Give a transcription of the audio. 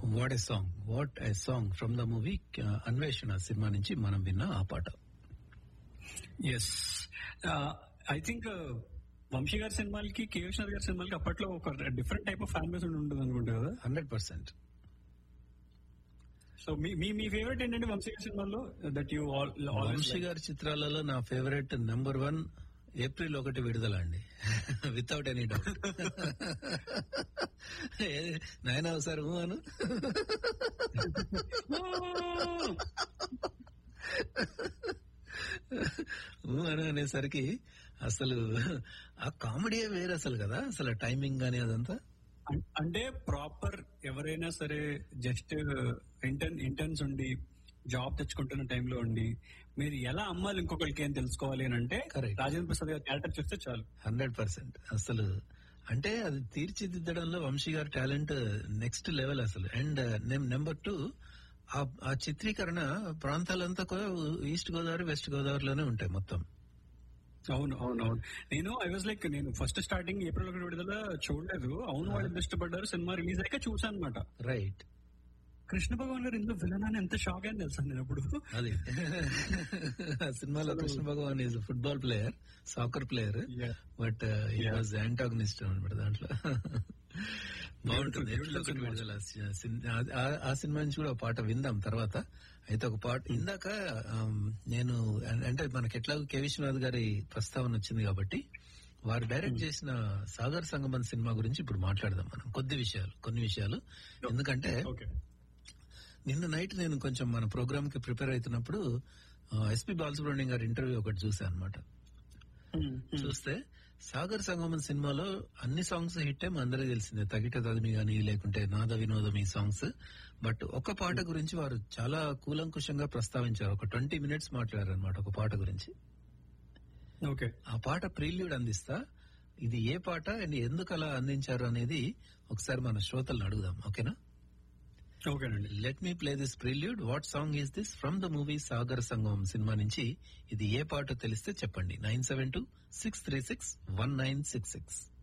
What a song what a song from the movie Anveshana cinema నుంచి మనం విన్న ఆ పాట ఎస్ ఐ థింక్ వంశీ గారి సినిమాలకి కే విశ్వనాథ్ గారి సినిమాలకి అప్పట్లో ఒక different type of fan base ఉంటుంది అనుకుంటా కదా హండ్రెడ్ పర్సెంట్ సో మీ మీ మీ ఫేవరెట్ ఏంటంటే వంశీ గారి సినిమాల్లో దట్ యూ వంశీ గారి చిత్రాలలో నా ఫేవరెట్ నెంబర్ వన్ ఏప్రిల్ ఒకటి విడుదల అండి వితౌట్ ఎనీ డౌట్ నాయన ఒకసారి ఊ అను ఊ అను అనేసరికి అసలు ఆ కామెడీ వేరు అసలు కదా అసలు టైమింగ్ గానీ అదంతా అంటే ప్రాపర్ ఎవరైనా సరే జస్ట్ ఇంటర్న్ ఇంటర్న్స్ ఉండి జాబ్ తెచ్చుకుంటున్న టైంలో ఉండి మీరు ఎలా అమ్మాలి ఇంకొకరికి ఏం తెలుసుకోవాలి అని అంటే Correct. రాజేంద్ర ప్రసాద్ గారి క్యారెక్టర్ చూస్తే చాలు హండ్రెడ్ పర్సెంట్ అసలు అంటే అది తీర్చిదిద్దడంలో వంశీ గారి టాలెంట్ నెక్స్ట్ లెవెల్ అసలు అండ్ నెంబర్ టూ ఆ చిత్రీకరణ ప్రాంతాలంతా కూడా ఈస్ట్ గోదావరి వెస్ట్ గోదావరిలోనే ఉంటాయి మొత్తం అవును అవును అవును నేను ఐ వాజ్ లైక్ నేను ఫస్ట్ స్టార్టింగ్ ఏప్రిల్ ఒకటి విడుదల చూడలేదు అవును వాళ్ళు ఎంత ఇష్టపడ్డారు సినిమా రిలీజ్ అయ్యాక చూసాను అనమాట రైట్ కృష్ణ భగవాన్ గారు ఇందులో విలన్ అని ఎంత షాక్ అయింది తెలుసా నేను అప్పుడు అది ఆ సినిమాలో Krishna Bhagavan is football player soccer player Yeah. But ఈ Yeah. వాజ్ యాంటాగనిస్ట్ అనమాట దాంట్లో బాగుంటుంది Beautiful ఎప్పుడు ఒకటి cinema. విడుదల ఆ సిన్- ఆ- ఆ- ఆ సినిమా నుంచి కూడా ఒక పాట విందాం తర్వాత అయితే ఒక పాట ఇందాక ఆమ్, నేను అం- అంటే మనకి ఎట్లాగో కె విశ్వనాథ్ గారి ప్రస్తావన వచ్చింది కాబట్టి వారు డైరెక్ట్ చేసిన సాగర్ సంగమం సినిమా గురించి ఇప్పుడు మాట్లాడదాం మనం కొద్ది విషయాలు కొన్ని విషయాలు ఎందుకంటే ఓకే నిన్న నైట్ నేను కొంచెం మన ప్రోగ్రామ్ కి ప్రిపేర్ అవుతున్నప్పుడు ఎస్పి బాలసుబ్రహ్మణ్యం గారి ఇంటర్వ్యూ ఒకటి చూసాను అనమాట చూస్తే సాగర్ సంగమం సినిమాలో అన్ని సాంగ్స్ హిట్ ఏమో అందరికీ తెలిసిందే తగిట తదిమి గాని లేకుంటే నాద వినోదం ఈ సాంగ్స్ బట్ ఒక పాట గురించి వారు చాలా కూలంకుషంగా ప్రస్తావించారు ఒక ట్వంటీ మినిట్స్ మాట్లాడారు అనమాట ఒక పాట గురించి ఓకే ఆ పాట ప్రీల్యూడ్ అందిస్తా ఇది ఏ పాట అండ్ ఎందుకు అలా అందించారు అనేది ఒకసారి మన శ్రోతలను అడుగుదాం ఓకేనా ఓకేనండి let me play this prelude what song is this from the movie Sagar Sangamam cinema నుంచి ఇది ఏ పాట తెలిస్తే చెప్పండి nine seven two six three six one nine six six